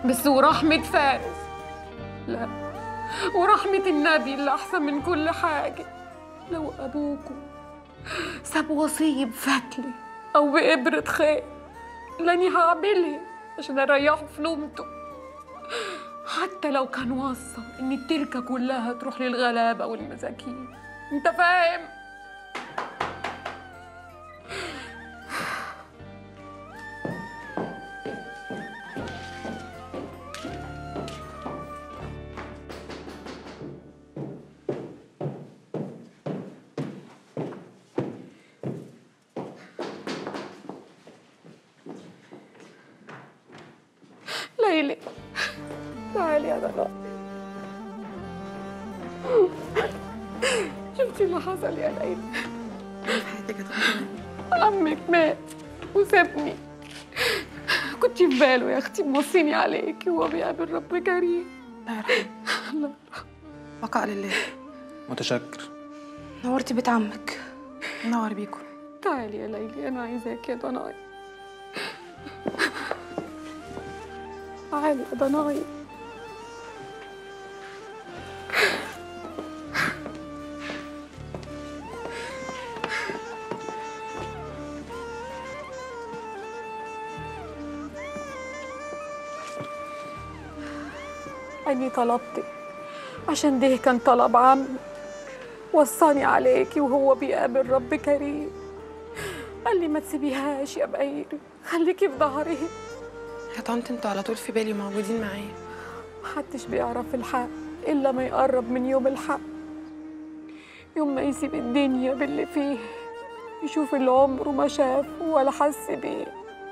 بس ورحمة فارس لا ورحمة النبي اللي أحسن من كل حاجة لو أبوكم ساب وصية بفتلة أو بإبرة خيط لاني هعملها عشان أريحه في نومته حتى لو كان وصى إن التركة كلها تروح للغلابة والمساكين أنت فاهم؟ ليلي تعالي يا ضلال شفتي اللي حصل يا ليلي في حياتك يا طنط عمك مات وسابني كنت في باله يا اختي موصيني عليكي وهو بيقابل رب كريم الله يرحمه الله بقاء لله متشكر نورتي بيت عمك نور بيكم تعالي يا ليلي انا عايزاك يا ضناي تعالي يا ضناي أني طلبتك عشان ده كان طلب عمي وصاني عليكي وهو بيقابل رب كريم قال لي ما تسيبيهاش يا بقيري خليكي في ظهري يا طنط انتوا على طول في بالي موجودين معايا محدش بيعرف الحق إلا ما يقرب من يوم الحق يوم ما يسيب الدنيا باللي فيه يشوف اللي عمره ما شافه ولا حس بيه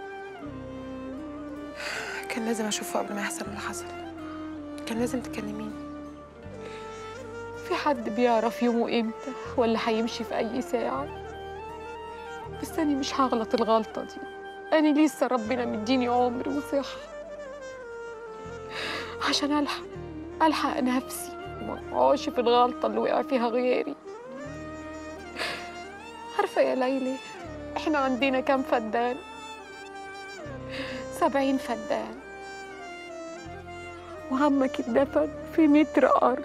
كان لازم اشوفه قبل ما يحصل اللي حصل كان لازم تكلميني في حد بيعرف يومه امتى ولا هيمشي في أي ساعة بس أنا مش هغلط الغلطة دي أنا لسه ربنا مديني عمر وصحة عشان ألحق ألحق نفسي وما أقعش في الغلطة اللي وقع فيها غيري عارفة يا ليلى إحنا عندنا كام فدان سبعين فدان وعمك اتدفن في متر أرض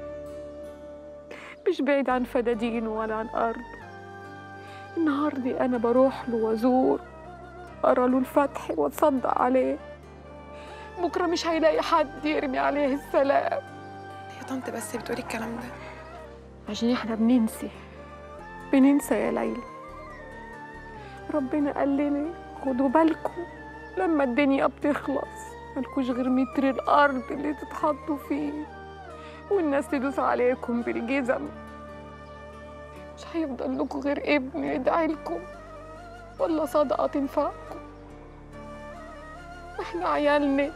مش بعيد عن فدادينه ولا عن أرض النهاردة أنا بروح له وأزور أقرأ له الفتح وأتصدق عليه بكرة مش هيلاقي حد يرمي عليه السلام يا طنط بس بتقولي الكلام ده عشان احنا بننسى بننسى يا ليلى ربنا قال لنا خدوا بالكم لما الدنيا بتخلص ملكوش غير متر الأرض اللي تتحطوا فيه والناس تدوس عليكم بالجزم مش هيفضل لكم غير ابن يدعي لكم ولا صدقة تنفعكم احنا عيالنا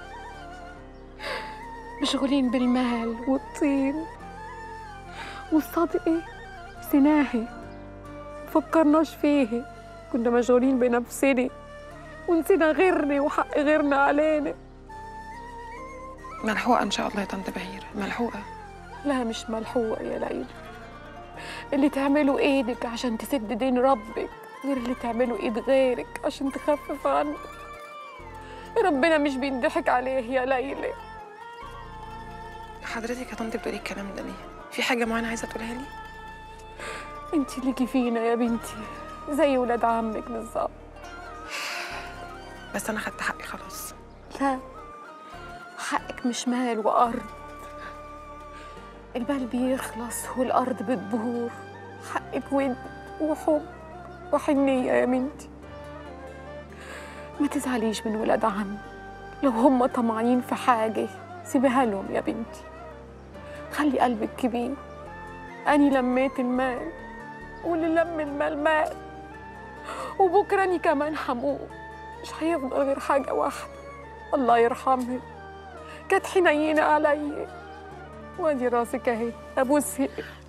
مشغولين بالمال والطين والصدقة سناهي مفكرناش فيه كنا مشغولين بنفسنا ونسينا غيرنا وحق غيرنا علينا ملحوقه ان شاء الله يا طنط بهير ملحوقه لا مش ملحوقة يا ليلى اللي تعمله ايدك عشان تسد دين ربك غير اللي تعمله ايد غيرك عشان تخفف عنك ربنا مش بيضحك عليه يا ليلى حضرتك يا طنط بتقولي الكلام ده ليه في حاجه معينه عايزه تقولها لي انت ليكي فينا يا بنتي زي ولاد عمك بالظبط بس انا خدت حقي خلاص لا حقك مش مال وأرض المال بيخلص والأرض بتبور حقك ود وحب وحنية يا بنتي ما تزعليش من ولاد عم لو هم طمعانين في حاجة سيبها لهم يا بنتي خلي قلبك كبير أني لميت المال واللي لم المال مات وبكرة أني كمان هموت مش هيفضل غير حاجة واحدة الله يرحمها كانت حنينة عليا وادي راسك اهي ابوسها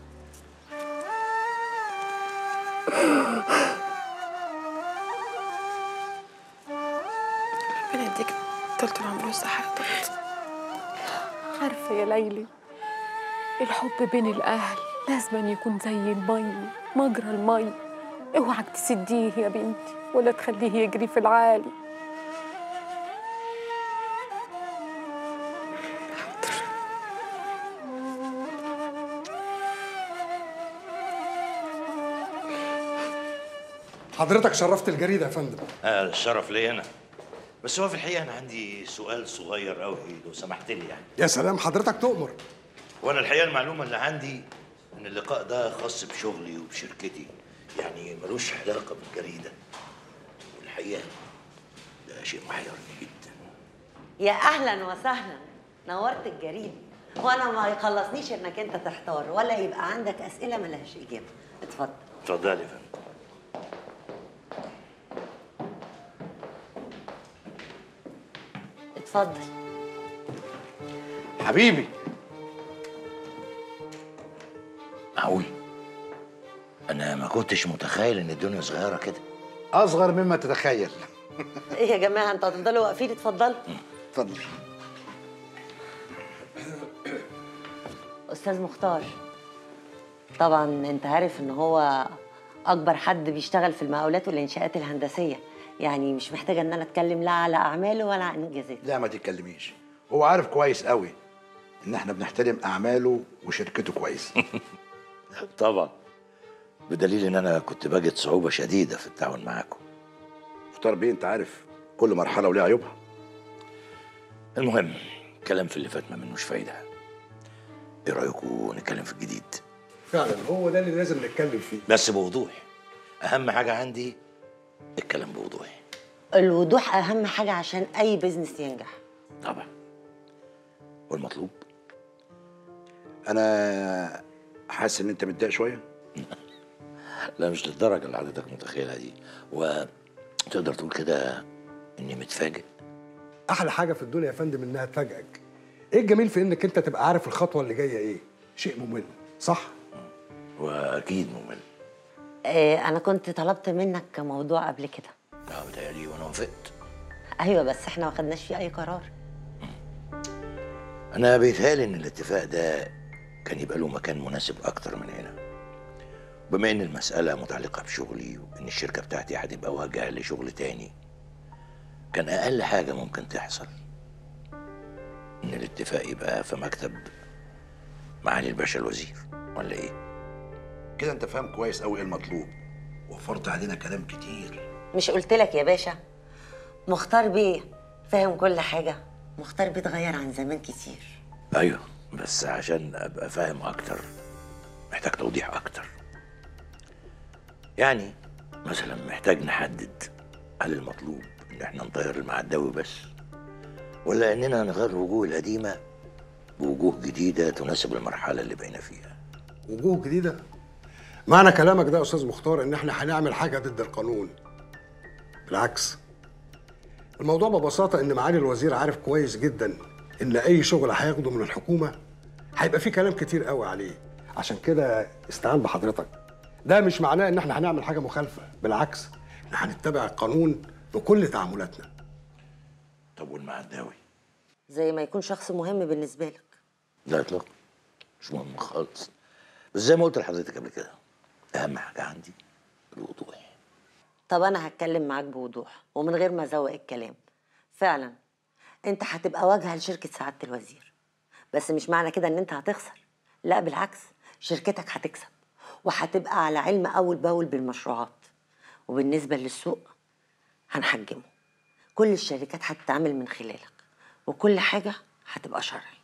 ربنا يديك طولة العمر والصحة يا طنط عارفة يا ليلي الحب بين الأهل لازم يكون زي المي مجرى المي اوعك تسديه يا بنتي ولا تخليه يجري في العالي حضرتك شرفت الجريدة يا فندم آه الشرف لي انا بس هو في الحقيقه انا عندي سؤال صغير قوي لو سمحت لي يعني يا سلام حضرتك تؤمر وانا الحقيقه المعلومه اللي عندي ان اللقاء ده خاص بشغلي وبشركتي يعني ملوش علاقه بالجريده والحقيقه ده شيء محيرني جدا يا اهلا وسهلا نورت الجريد وانا ما يخلصنيش انك انت تحتار ولا يبقى عندك اسئله ملهاش اجابه اتفضل اتفضلي يا فندم اتفضل حبيبي معقول انا ما كنتش متخيل ان الدنيا صغيره كده اصغر مما تتخيل ايه يا جماعه انتوا هتفضلوا واقفين اتفضلوا اتفضل استاذ مختار طبعا انت عارف ان هو اكبر حد بيشتغل في المقاولات والانشاءات الهندسيه يعني مش محتاجه ان انا اتكلم لا على اعماله ولا عن انجازاته لا ما تتكلميش هو عارف كويس قوي ان احنا بنحترم اعماله وشركته كويس طبعا بدليل ان انا كنت بجد صعوبه شديده في التعاون معاكم مختار بيه انت عارف كل مرحله وليها عيوبها المهم الكلام في اللي فات ما منوش فايده ايه رايكم نتكلم في الجديد فعلا هو ده اللي لازم نتكلم فيه بس بوضوح اهم حاجه عندي الكلام بوضوح الوضوح اهم حاجه عشان اي بيزنس ينجح طبعا والمطلوب انا حاسس ان انت متضايق شويه لا مش للدرجه اللي حضرتك متخيلها دي وتقدر تقول كده اني متفاجئ احلى حاجة في الدنيا يا فندم انها تفاجئك ايه الجميل في انك انت تبقى عارف الخطوة اللي جاية ايه شيء ممل صح واكيد ممل اه انا كنت طلبت منك موضوع قبل كده اه بتهيألي وانا وافقت ايوه بس احنا ما خدناش فيه اي قرار انا بيتهيألي ان الاتفاق ده كان يبقى له مكان مناسب اكتر من هنا بما ان المسألة متعلقة بشغلي وان الشركة بتاعتي هتبقى واجهة لشغل تاني كان اقل حاجة ممكن تحصل ان الاتفاق يبقى في مكتب معالي الباشا الوزير ولا ايه كده انت فاهم كويس قوي ايه المطلوب وفرت علينا كلام كتير مش قلت لك يا باشا مختار بيه فاهم كل حاجه مختار بيتغير عن زمان كتير ايوه بس عشان ابقى فاهم اكتر محتاج توضيح اكتر يعني مثلا محتاج نحدد هل المطلوب ان احنا نطير المعداوي بس ولا اننا نغير الوجوه القديمه بوجوه جديده تناسب المرحله اللي بقينا فيها وجوه جديدة معنى كلامك ده يا استاذ مختار ان احنا هنعمل حاجة ضد القانون بالعكس الموضوع ببساطة ان معالي الوزير عارف كويس جدا ان اي شغل هياخده من الحكومة هيبقى فيه كلام كتير قوي عليه عشان كده استعان بحضرتك ده مش معناه ان احنا هنعمل حاجة مخالفة بالعكس احنا هنتبع القانون في كل تعاملاتنا طب والمعداوي زي ما يكون شخص مهم بالنسبه لك لا اطلاقا مش مهم خالص بس زي ما قلت لحضرتك قبل كده اهم حاجه عندي الوضوح طب انا هتكلم معاك بوضوح ومن غير ما ازوق الكلام فعلا انت هتبقى واجهه لشركه سعاده الوزير بس مش معنى كده ان انت هتخسر لا بالعكس شركتك هتكسب وهتبقى على علم اول باول بالمشروعات وبالنسبه للسوق هنحجمه كل الشركات هتتعامل من خلالك وكل حاجه هتبقى شرعي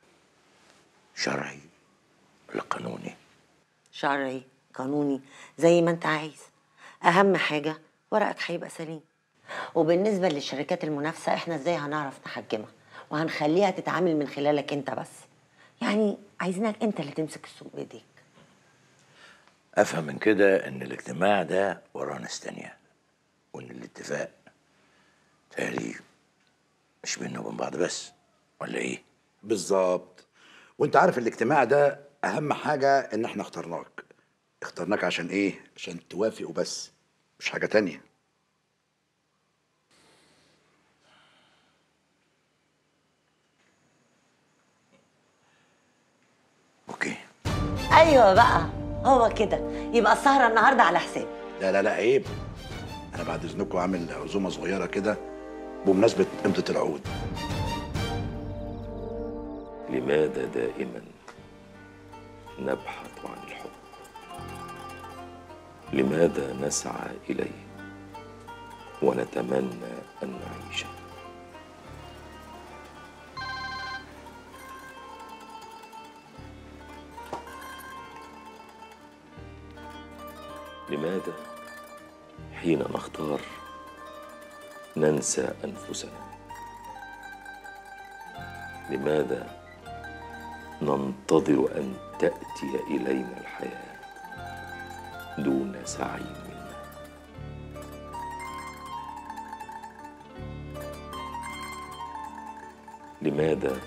شرعي ولا قانوني شرعي قانوني زي ما انت عايز اهم حاجه ورقك هيبقى سليم وبالنسبه للشركات المنافسه احنا ازاي هنعرف نحجمها وهنخليها تتعامل من خلالك انت بس يعني عايزينك انت اللي تمسك السوق بايديك افهم من كده ان الاجتماع ده وراه ناس تانية وان الاتفاق تالي مش بيننا وبين بعض بس ولا ايه بالظبط وانت عارف الاجتماع ده اهم حاجه ان احنا اخترناك اخترناك عشان ايه عشان توافق وبس مش حاجه تانية اوكي ايوه بقى هو كده يبقى السهره النهارده على حسابي لا لا لا عيب انا بعد اذنكم عامل عزومه صغيره كده بمناسبه امضه العقود لماذا دائما نبحث عن الحب لماذا نسعى إليه ونتمنى أن نعيشه لماذا حين نختار ننسى أنفسنا لماذا ننتظر أن تأتي إلينا الحياة دون سعي منا لماذا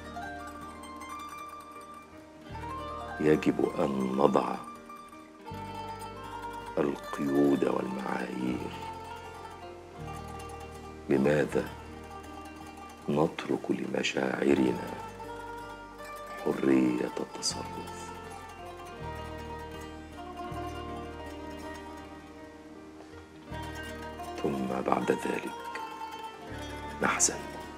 يجب أن نضع القيود والمعايير لماذا نترك لمشاعرنا حريه التصرف ثم بعد ذلك نحزن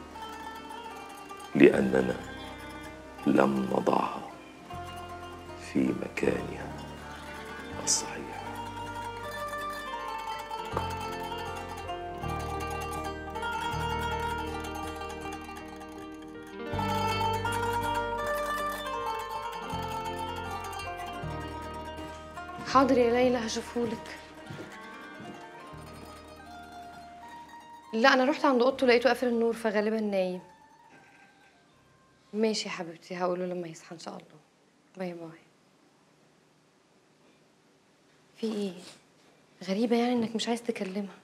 لاننا لم نضعها في مكانها الصحيح حاضر يا ليلى هشوفهولك لا انا رحت عند اوضته لقيته قافل النور فغالبا نايم ماشي يا حبيبتي هقوله لما يصحى ان شاء الله باي باي في ايه غريبة يعني انك مش عايز تكلمها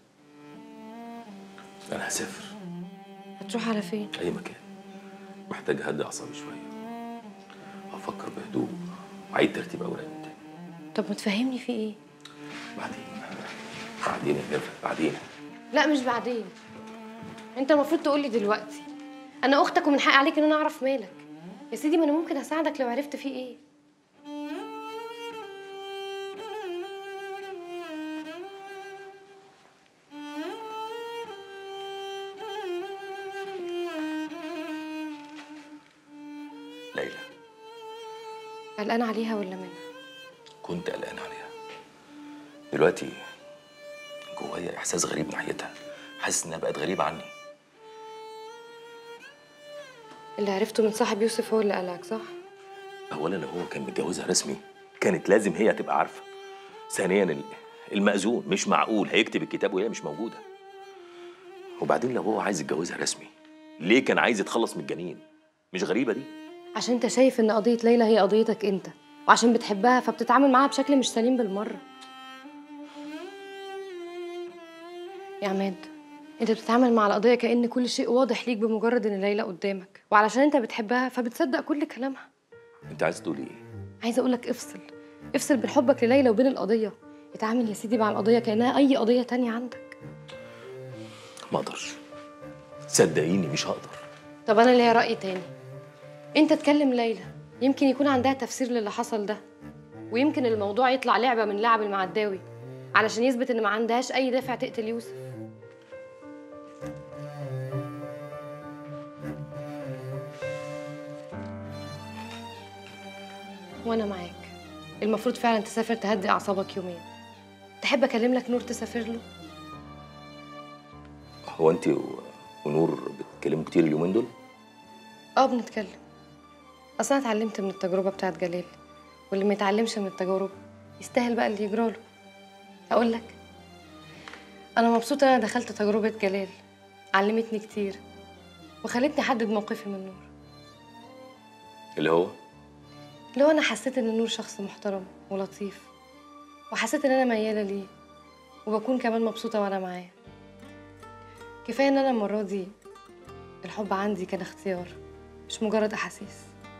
انا هسافر هتروح على فين اي مكان محتاج اهدي اعصابي شويه افكر بهدوء واعيد ترتيب اوراقي من تاني طب ما تفهمني في ايه بعدين بعدين يا ميرفت بعدين لا مش بعدين انت المفروض تقولي دلوقتي انا اختك ومن حقي عليك ان انا اعرف مالك يا سيدي ما انا ممكن اساعدك لو عرفت فيه ايه ليلى قلقان عليها ولا منها كنت قلقان عليها دلوقتي جوايا احساس غريب ناحيتها حاسس انها بقت غريبه عني اللي عرفته من صاحب يوسف هو اللي قلقك صح اولا لو هو كان متجوزها رسمي كانت لازم هي تبقى عارفه ثانيا ال- المأذون مش معقول هيكتب الكتاب وهي مش موجوده وبعدين لو هو عايز يتجوزها رسمي ليه كان عايز يتخلص من الجنين مش غريبه دي عشان انت شايف ان قضية ليلى هي قضيتك انت وعشان بتحبها فبتتعامل معاها بشكل مش سليم بالمرة يا عماد انت بتتعامل مع القضية كأن كل شيء واضح ليك بمجرد ان ليلى قدامك وعلشان انت بتحبها فبتصدق كل كلامها انت عايز تقول ايه عايزة اقولك افصل افصل بين حبك لليلى وبين القضية اتعامل يا سيدي مع القضية كأنها أي قضية تانية عندك ما اقدرش صدقيني مش هقدر طب أنا ليا رأي تاني أنت تكلم ليلى يمكن يكون عندها تفسير للي حصل ده ويمكن الموضوع يطلع لعبة من لعب المعداوي علشان يثبت إن ما عندهاش أي دافع تقتل يوسف وأنا معاك المفروض فعلا تسافر تهدي أعصابك يومين تحب أكلم لك نور تسافر له؟ هو انت و- ونور بتتكلموا كتير اليومين دول اه بنتكلم اصلا أنا اتعلمت من التجربه بتاعت جلال واللي ما يتعلمش من التجارب يستاهل بقى اللي يجراله اقول لك انا مبسوطه ان انا دخلت تجربه جلال علمتني كتير وخلتني احدد موقفي من نور اللي هو اللي هو انا حسيت ان نور شخص محترم ولطيف وحسيت ان انا مياله ليه وبكون كمان مبسوطه وانا معاه كفايه ان انا المره دي الحب عندي كان اختيار مش مجرد احاسيس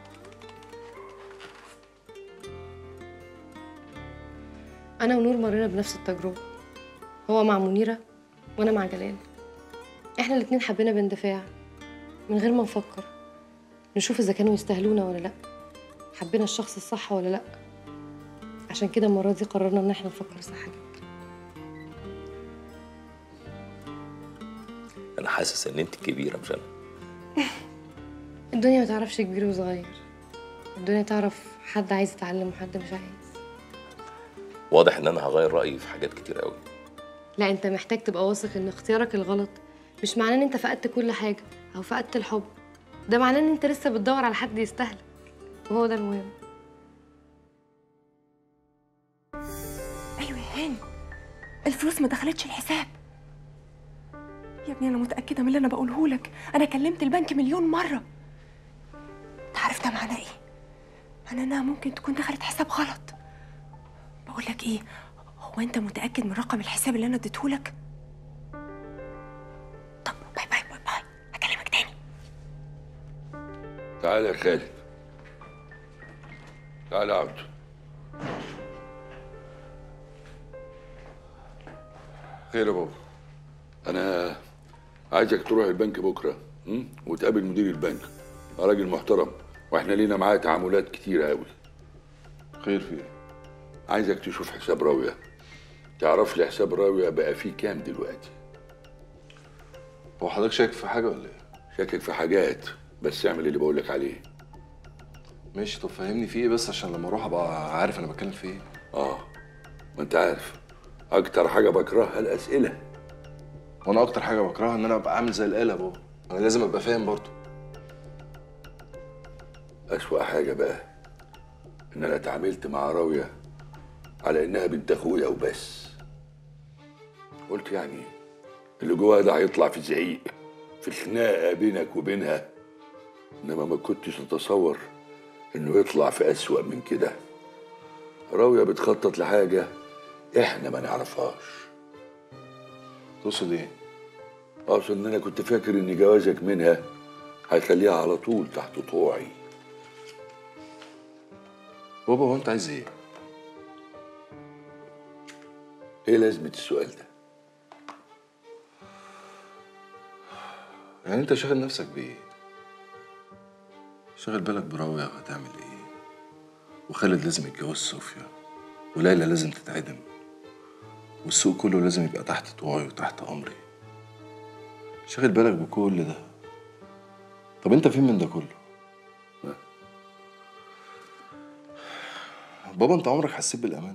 انا ونور مرينا بنفس التجربه هو مع منيره وانا مع جلال احنا الاتنين حبينا باندفاع من غير ما نفكر نشوف اذا كانوا يستاهلونا ولا لا حبينا الشخص الصح ولا لا عشان كده المره دي قررنا ان احنا نفكر صح جدا انا حاسس ان انت كبيره مش انا الدنيا ما تعرفش كبير وصغير الدنيا تعرف حد عايز يتعلم وحد مش عايز واضح ان انا هغير رايي في حاجات كتير قوي لا انت محتاج تبقى واثق ان اختيارك الغلط مش معناه ان انت فقدت كل حاجه او فقدت الحب ده معناه ان انت لسه بتدور على حد يستاهلك وهو ده المهم ايوه يا هاني الفلوس ما دخلتش الحساب يا ابني انا متاكده من اللي انا بقوله لك انا كلمت البنك مليون مره انت عارف ده معناه ايه معناه انها ممكن تكون دخلت حساب غلط بقول لك ايه هو انت متاكد من رقم الحساب اللي انا اديته لك طب باي باي باي باي هكلمك تاني تعال يا خالد تعال اقعد خير يا بابا انا عايزك تروح البنك بكره م? وتقابل مدير البنك راجل محترم واحنا لينا معاه تعاملات كتيره قوي خير في ايه عايزك تشوف حساب راويه تعرف لي حساب راويه بقى فيه كام دلوقتي هو حضرتك شاك في حاجه ولا ايه شاكك في حاجات بس اعمل اللي بقولك عليه ماشي طب فهمني في ايه بس عشان لما اروح ابقى عارف انا بتكلم في ايه اه ما انت عارف اكتر حاجه بكرهها الاسئله وانا اكتر حاجه بكرهها ان انا ابقى عامل زي الاله بابا انا لازم ابقى فاهم برضه اسوأ حاجه بقى ان انا اتعاملت مع راويه على انها بنت اخويا وبس قلت يعني اللي جواها ده هيطلع في زعيق في خناقه بينك وبينها انما ما كنتش اتصور انه يطلع في اسوأ من كده راويه بتخطط لحاجه احنا ما نعرفهاش تقصد ايه اقصد ان انا كنت فاكر ان جوازك منها هيخليها على طول تحت طوعي بابا هو انت عايز ايه ايه لازمه السؤال ده يعني انت شاغل نفسك بايه شاغل بالك براوية هتعمل ايه وخالد لازم يتجوز صوفيا وليلى لازم تتعدم والسوق كله لازم يبقى تحت طوعي وتحت امري شاغل بالك بكل ده طب انت فين من ده كله بابا انت عمرك حسيت بالامان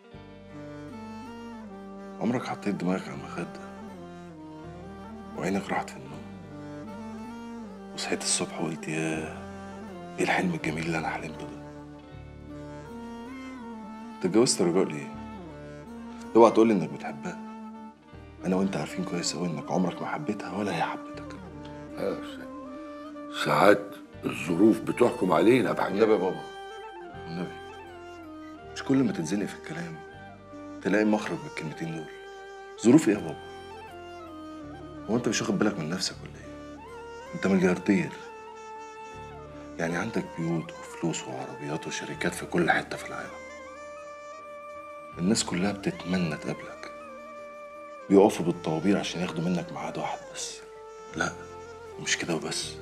عمرك حطيت دماغك على المخدة وعينك راحت في النوم وصحيت الصبح وقلت ياه ايه الحلم الجميل اللي انا حلمته ده انت اتجوزت رجاء ليه؟ اوعى تقولي انك بتحبها انا وانت عارفين كويس قوي انك عمرك ما حبيتها ولا هي حبتك آه، ساعات الظروف بتحكم علينا بحاجات النبي يا بابا النبي مش كل ما تتزنق في الكلام تلاقي مخرج بالكلمتين دول ظروف ايه يا بابا هو انت مش واخد بالك من نفسك ولا ايه انت ملياردير يعني عندك بيوت وفلوس وعربيات وشركات في كل حته في العالم الناس كلها بتتمنى تقابلك بيقفوا بالطوابير عشان ياخدوا منك ميعاد واحد بس لا مش كده وبس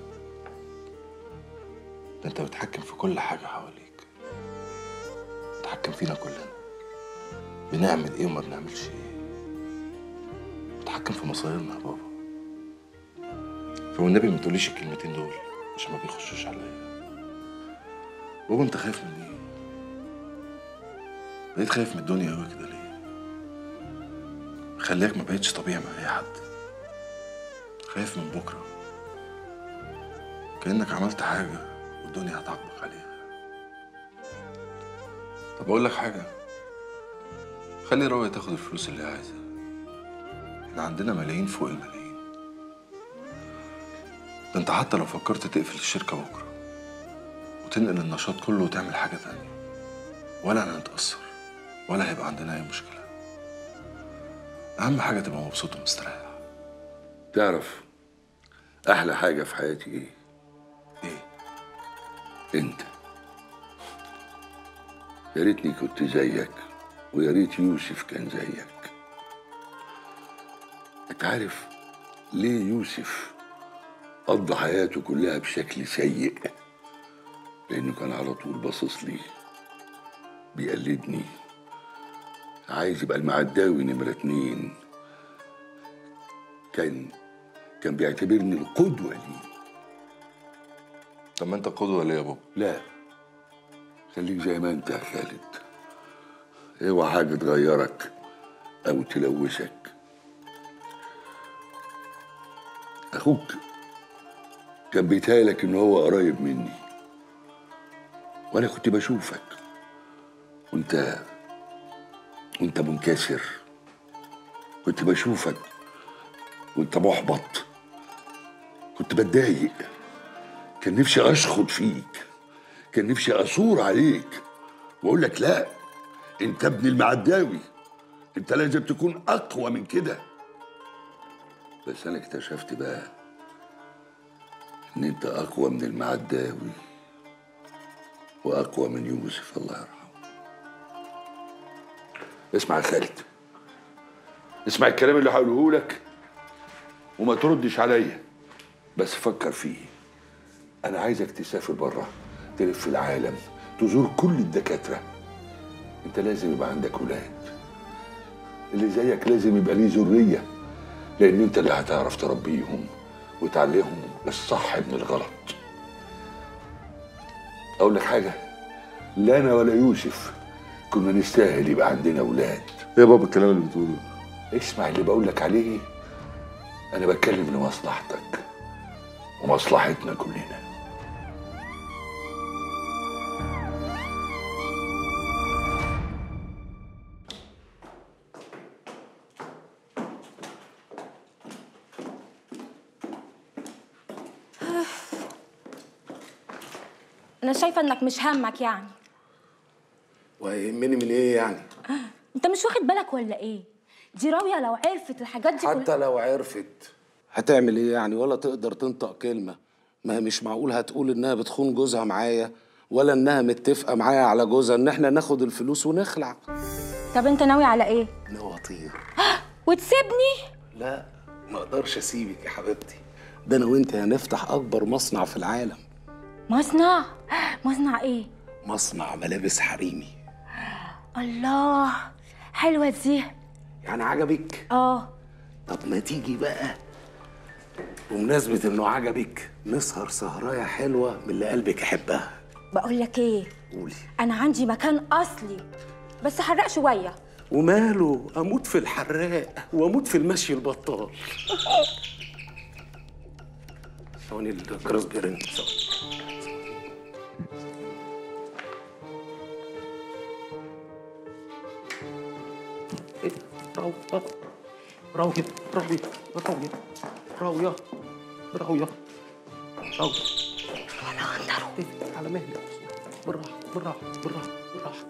ده انت بتحكم في كل حاجة حواليك بتحكم فينا كلنا بنعمل ايه وما بنعملش ايه بتحكم في مصيرنا يا بابا فوالنبي ما تقوليش الكلمتين دول عشان ما بيخشوش عليا بابا انت خايف من ايه بقيت خايف من الدنيا قوي كده ليه خليك ما بقتش طبيعي مع اي حد خايف من بكره كانك عملت حاجه والدنيا هتعاقبك عليها طب اقول لك حاجه خلي راوية تاخد الفلوس اللي هي عايزها احنا عندنا ملايين فوق الملايين ده انت حتى لو فكرت تقفل الشركه بكره وتنقل النشاط كله وتعمل حاجه تانية ولا هنتأثر ولا هيبقى عندنا اي مشكله اهم حاجه تبقى مبسوط ومستريح تعرف احلى حاجه في حياتي ايه ايه انت يا ريتني كنت زيك ويا ريت يوسف كان زيك انت عارف ليه يوسف قضى حياته كلها بشكل سيء لانه كان على طول باصص لي بيقلدني عايز يبقى المعداوي نمرة اتنين كان كان بيعتبرني القدوة ليه طب ما انت قدوه ليه يا بابا لا خليك زي ما انت يا خالد اوعى حاجة تغيرك أو تلوثك أخوك كان بيتهيألك إن هو قريب مني وأنا كنت بشوفك وأنت وأنت منكسر كنت بشوفك وأنت محبط كنت بتضايق كان نفسي أشخط فيك كان نفسي أثور عليك وأقول لك لا أنت ابن المعداوي أنت لازم تكون أقوى من كده بس أنا اكتشفت بقى إن أنت أقوى من المعداوي وأقوى من يوسف الله يرحمه اسمع يا خالد اسمع الكلام اللي هقوله لك وما تردش عليا بس فكر فيه انا عايزك تسافر بره تلف في العالم تزور كل الدكاتره انت لازم يبقى عندك ولاد اللي زيك لازم يبقى ليه ذريه لان انت اللي هتعرف تربيهم وتعلمهم الصح من الغلط اقول لك حاجه لا انا ولا يوسف كنا نستاهل يبقى عندنا ولاد ايه يا بابا الكلام اللي بتقوله اسمع اللي بقول لك عليه انا بتكلم لمصلحتك ومصلحتنا كلنا انا شايفه انك مش همك يعني وهيهمني من ايه يعني انت مش واخد بالك ولا ايه دي راويه لو عرفت الحاجات دي حتى لو عرفت هتعمل ايه يعني ولا تقدر تنطق كلمه ما هي مش معقول هتقول انها بتخون جوزها معايا ولا انها متفقه معايا على جوزها ان احنا ناخد الفلوس ونخلع طب انت ناوي على ايه ناوي اطير وتسيبني لا ما اقدرش اسيبك يا حبيبتي ده انا وانت هنفتح اكبر مصنع في العالم مصنع مصنع ايه مصنع ملابس حريمي الله حلوه دي يعني عجبك اه طب ما تيجي بقى بمناسبة انه عجبك نسهر سهرايه حلوة من اللي قلبك يحبها بقول لك ايه قولي انا عندي مكان اصلي بس حرق شويه وماله اموت في الحراق واموت في المشي البطال ثواني الجرس بيرن ثواني إيه؟ راوية راوية راوية راوية راوية راوية راوية انا هندره إيه؟ على مهلك بالراحة بالراحة بالراحة بالراحة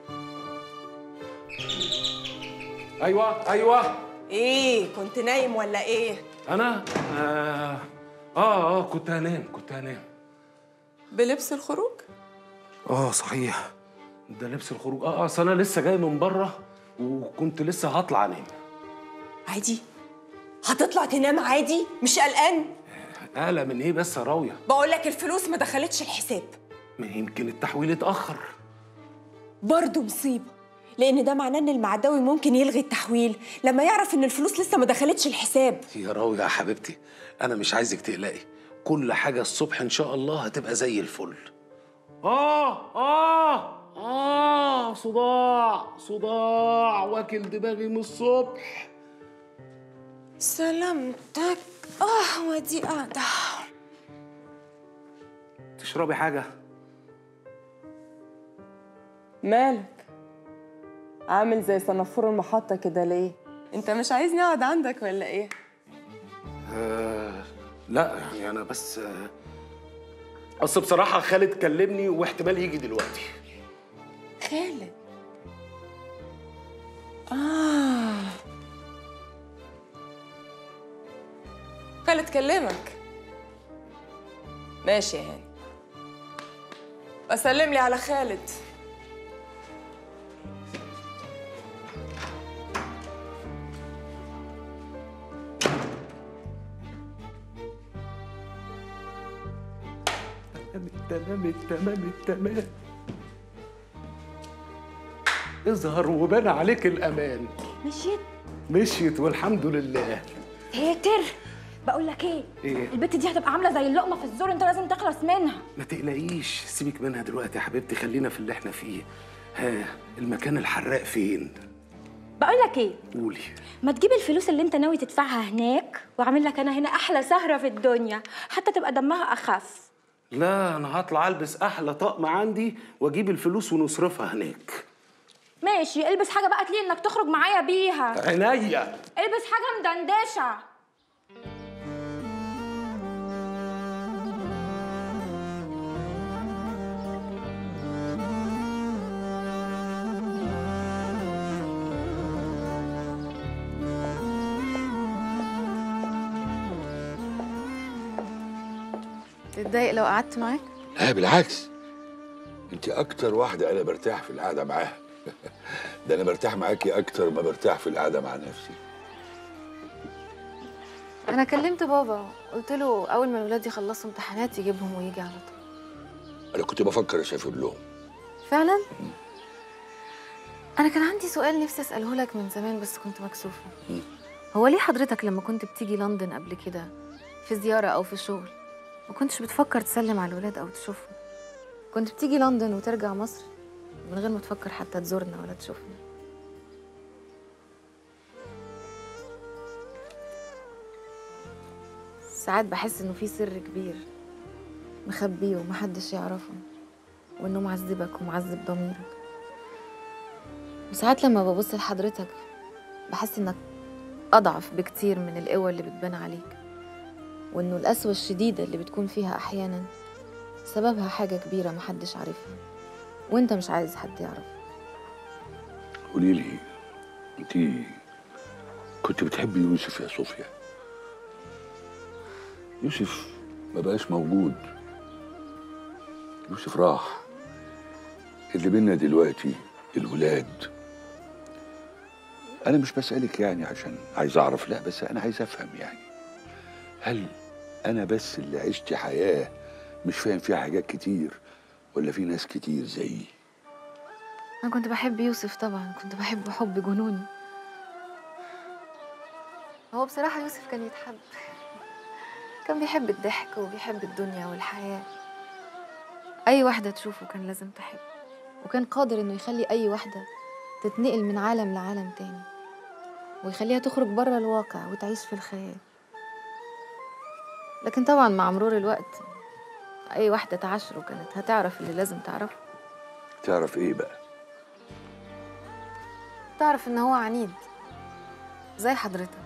ايوه ايوه ايه كنت نايم ولا ايه انا آه اه اه كنت هنام كنت هنام بلبس الخروج اه صحيح ده لبس الخروج اه اصل انا لسه جاي من بره وكنت لسه هطلع انام عادي هتطلع تنام عادي مش قلقان قلق من ايه بس يا راويه بقول لك الفلوس ما دخلتش الحساب ما يمكن التحويل اتاخر برضه مصيبه لان ده معناه ان المعداوي ممكن يلغي التحويل لما يعرف ان الفلوس لسه ما دخلتش الحساب يا راويه يا حبيبتي انا مش عايزك تقلقي كل حاجه الصبح ان شاء الله هتبقى زي الفل اه اه اه صداع صداع واكل دماغي من الصبح سلامتك اه ودي قاعده تشربي حاجه مالك عامل زي صنافور المحطة كده ليه؟ انت مش عايزني اقعد عندك ولا ايه؟ آه لا يعني انا بس آه اصل بصراحه خالد كلمني واحتمال يجي دلوقتي خالد اه خالد كلمك ماشي يا هاني بسلم لي على خالد تمام التمام التمام اظهر وبان عليك الامان مشيت مشيت والحمد لله ساتر بقول لك ايه ايه البت دي هتبقى عامله زي اللقمه في الزور انت لازم تخلص منها ما تقلقيش سيبك منها دلوقتي يا حبيبتي خلينا في اللي احنا فيه ها المكان الحراق فين بقول لك ايه قولي ما تجيب الفلوس اللي انت ناوي تدفعها هناك واعمل لك انا هنا احلى سهره في الدنيا حتى تبقى دمها اخف لا انا هطلع البس احلى طقم عندي واجيب الفلوس ونصرفها هناك ماشي البس حاجه بقى تليق انك تخرج معايا بيها عينيا البس حاجه مدندشه تتضايق لو قعدت معاك لا بالعكس انت اكتر واحده انا برتاح في القعده معاها ده انا برتاح معاكي اكتر ما برتاح في القعده مع نفسي انا كلمت بابا قلت له اول ما الولاد يخلصوا امتحانات يجيبهم ويجي على طول انا كنت بفكر اسافر لهم فعلا انا كان عندي سؤال نفسي اساله لك من زمان بس كنت مكسوفه هو ليه حضرتك لما كنت بتيجي لندن قبل كده في زياره او في شغل ما كنتش بتفكر تسلم على الولاد او تشوفهم كنت بتيجي لندن وترجع مصر من غير ما تفكر حتى تزورنا ولا تشوفنا ساعات بحس انه في سر كبير مخبيه ومحدش يعرفه وانه معذبك ومعذب ضميرك وساعات لما ببص لحضرتك بحس انك اضعف بكتير من القوة اللي بتبان عليك وانه القسوة الشديدة اللي بتكون فيها احيانا سببها حاجة كبيرة محدش عارفها وانت مش عايز حد يعرف قولي لي انت كنت بتحبي يوسف يا صوفيا يوسف ما بقاش موجود يوسف راح اللي بينا دلوقتي الولاد انا مش بسألك يعني عشان عايز اعرف لا بس انا عايز افهم يعني هل انا بس اللي عشت حياة مش فاهم فيها حاجات كتير ولا في ناس كتير زيي انا كنت بحب يوسف طبعا كنت بحبه حب جنوني هو بصراحة يوسف كان يتحب كان بيحب الضحك وبيحب الدنيا والحياة أي واحدة تشوفه كان لازم تحب وكان قادر إنه يخلي أي واحدة تتنقل من عالم لعالم تاني ويخليها تخرج بره الواقع وتعيش في الخيال لكن طبعا مع مرور الوقت أي واحدة تعاشره كانت هتعرف اللي لازم تعرفه تعرف ايه بقى تعرف إن هو عنيد زي حضرتك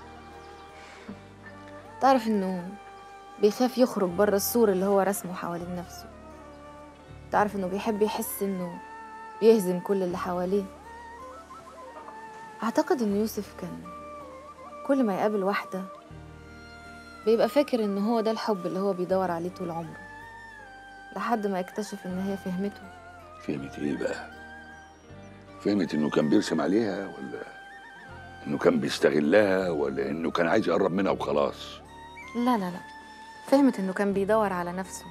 تعرف إنه بيخاف يخرج بره السور اللي هو رسمه حوالين نفسه تعرف إنه بيحب يحس إنه بيهزم كل اللي حواليه أعتقد إن يوسف كان كل ما يقابل واحدة بيبقى فاكر إن هو ده الحب اللي هو بيدور عليه طول عمره لحد ما يكتشف إن هي فهمته فهمت ايه بقى فهمت انه كان بيرسم عليها ولا انه كان بيستغلها ولا انه كان عايز يقرب منها وخلاص لا لا لا فهمت إنه كان بيدور على نفسه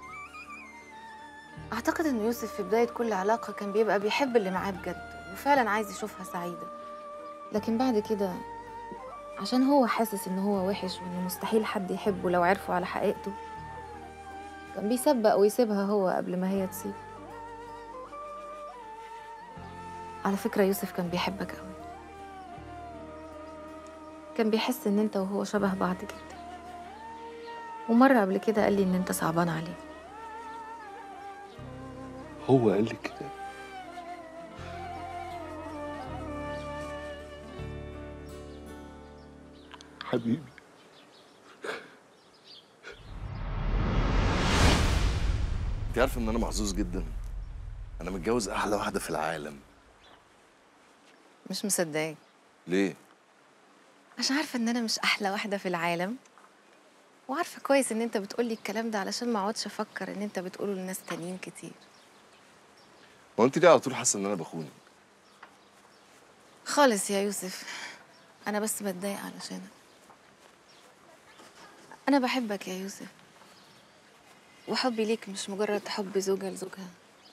أعتقد إن يوسف في بداية كل علاقة كان بيبقى بيحب اللي معاه بجد وفعلا عايز يشوفها سعيدة لكن بعد كده عشان هو حاسس إن هو وحش وإنه مستحيل حد يحبه لو عرفوا على حقيقته كان بيسبق ويسيبها هو قبل ما هي تسيب على فكرة يوسف كان بيحبك قوي كان بيحس إن أنت وهو شبه بعض جدا ومرة قبل كده قال لي إن أنت صعبان عليه هو قال لك كده حبيبي انت عارف ان انا محظوظ جدا انا متجوز احلى واحده في العالم مش مصدقاك ليه عشان عارفة إن أنا مش أحلى واحدة في العالم وعارفة كويس إن أنت بتقولي الكلام ده علشان ما أقعدش أفكر إن أنت بتقوله لناس تانيين كتير هو انت ليه على طول حاسه ان انا بخونك خالص يا يوسف أنا بس بتضايق علشانك أنا بحبك يا يوسف وحبي ليك مش مجرد حب زوجة لزوجها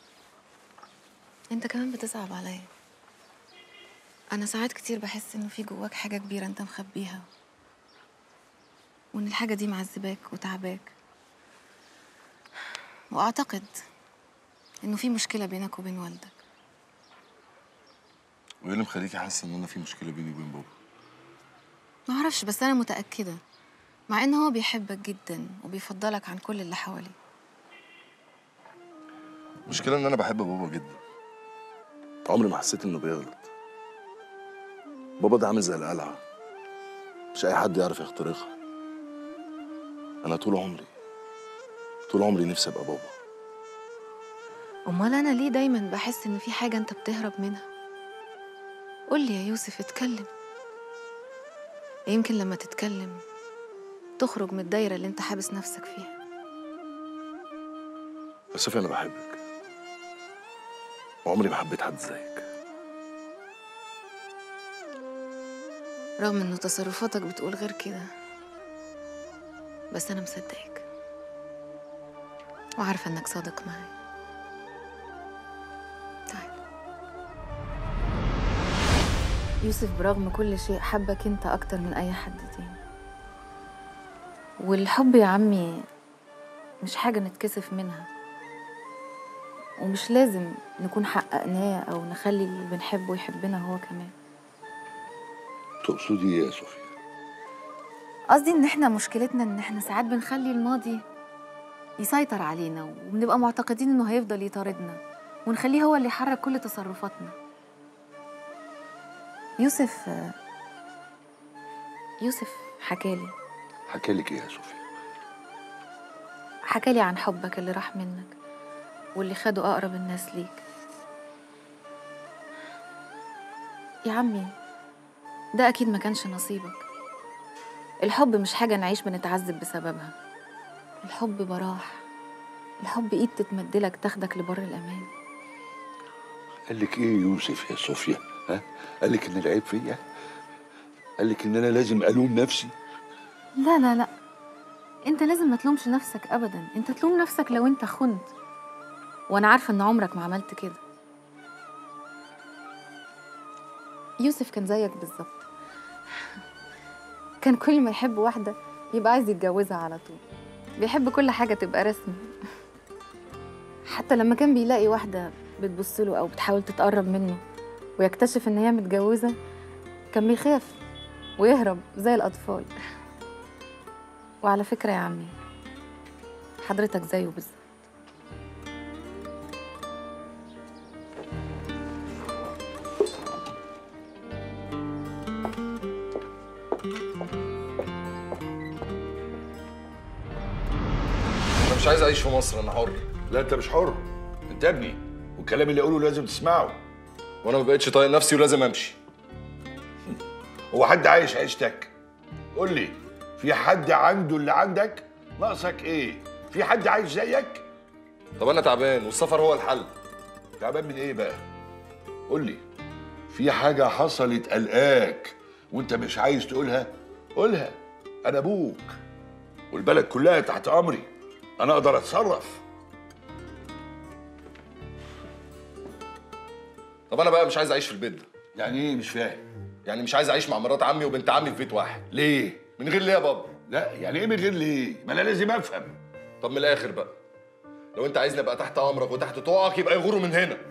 أنت كمان بتصعب عليا أنا ساعات كتير بحس إنه في جواك حاجة كبيرة أنت مخبيها وإن الحاجة دي معذباك وتعباك وأعتقد إنه في مشكلة بينك وبين والدك وايه اللي مخليكي حاسه ان انا في مشكله بيني وبين بابا ما اعرفش بس انا متاكده مع ان هو بيحبك جدا وبيفضلك عن كل اللي حواليه المشكله ان انا بحب بابا جدا عمري ما حسيت انه بيغلط بابا ده عامل زي القلعه مش اي حد يعرف يخترقها انا طول عمري طول عمري نفسي ابقى بابا امال انا ليه دايما بحس ان في حاجه انت بتهرب منها قول لي يا يوسف اتكلم يمكن لما تتكلم تخرج من الدايره اللي انت حابس نفسك فيها بس صوفيا انا بحبك وعمري ما حبيت حد زيك رغم ان تصرفاتك بتقول غير كده بس انا مصدقك وعارفه انك صادق معايا تعال يوسف برغم كل شيء حبك انت اكتر من اي حد تاني والحب يا عمي مش حاجه نتكسف منها ومش لازم نكون حققناه او نخلي اللي بنحبه يحبنا هو كمان تقصدي ايه يا صوفيا قصدي ان احنا مشكلتنا ان احنا ساعات بنخلي الماضي يسيطر علينا وبنبقى معتقدين انه هيفضل يطاردنا ونخليه هو اللي يحرك كل تصرفاتنا يوسف يوسف حكالي حكالك ايه يا صوفيا حكالي عن حبك اللي راح منك واللي خده أقرب الناس ليك يا عمي ده أكيد ما كانش نصيبك الحب مش حاجة نعيش بنتعذب بسببها الحب براح الحب إيد تتمدلك تاخدك لبر الأمان قال لك ايه يوسف يا صوفيا ها قال لك ان العيب فيا قال لك ان انا لازم الوم نفسي لا لا لا انت لازم ما تلومش نفسك ابدا انت تلوم نفسك لو انت خنت وانا عارفه ان عمرك ما عملت كده يوسف كان زيك بالظبط كان كل ما يحب واحده يبقى عايز يتجوزها على طول بيحب كل حاجه تبقى رسمي حتى لما كان بيلاقي واحده بتبص له او بتحاول تتقرب منه ويكتشف ان هي متجوزه كان بيخاف ويهرب زي الاطفال وعلى فكره يا عمي حضرتك زيه بالظبط انا مش عايز اعيش في مصر انا حر لا انت مش حر انت ابني والكلام اللي اقوله لازم تسمعه وانا ما بقتش طايق نفسي ولازم امشي هو حد عايش عيشتك قول لي في حد عنده اللي عندك ناقصك ايه في حد عايش زيك طب انا تعبان والسفر هو الحل تعبان من ايه بقى قول لي في حاجه حصلت قلقاك وانت مش عايز تقولها قولها انا ابوك والبلد كلها تحت امري انا اقدر اتصرف طب انا بقى مش عايز اعيش في البيت ده يعني ايه مش فاهم يعني مش عايز اعيش مع مرات عمي وبنت عمي في بيت واحد ليه من غير ليه يا بابا لا يعني ايه من غير ليه ما انا لازم افهم طب من الاخر بقى لو انت عايزني ابقى تحت امرك وتحت طوعك يبقى يغوروا من هنا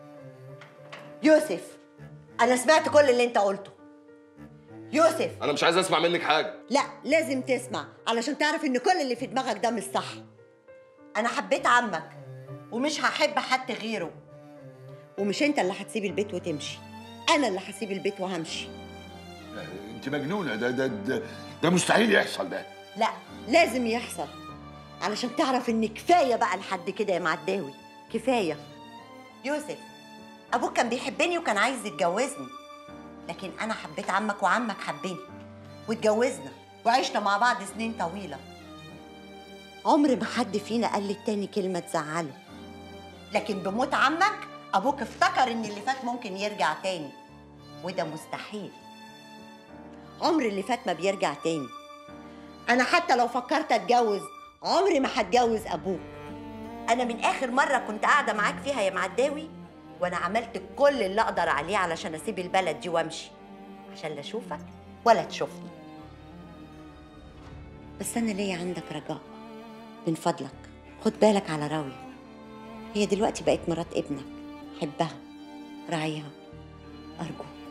يوسف انا سمعت كل اللي انت قلته يوسف انا مش عايز اسمع منك حاجه لا لازم تسمع علشان تعرف ان كل اللي في دماغك ده مش صح انا حبيت عمك ومش هحب حد غيره ومش انت اللي هتسيب البيت وتمشي انا اللي هسيب البيت وهمشي انت مجنونه ده ده ده, ده مستحيل يحصل ده لا لازم يحصل علشان تعرف ان كفايه بقى لحد كده يا معداوي كفايه يوسف ابوك كان بيحبني وكان عايز يتجوزني لكن انا حبيت عمك وعمك حبني واتجوزنا وعشنا مع بعض سنين طويله عمر ما حد فينا قال للتاني كلمه تزعله لكن بموت عمك ابوك افتكر ان اللي فات ممكن يرجع تاني وده مستحيل عمر اللي فات ما بيرجع تاني انا حتى لو فكرت اتجوز عمري ما هتجوز ابوك انا من اخر مره كنت قاعده معاك فيها يا معداوي وانا عملت كل اللي اقدر عليه علشان اسيب البلد دي وامشي عشان لا اشوفك ولا تشوفني بس انا ليا عندك رجاء من فضلك خد بالك على راوية هي دلوقتي بقت مرات ابنك حبها راعيها أرجوك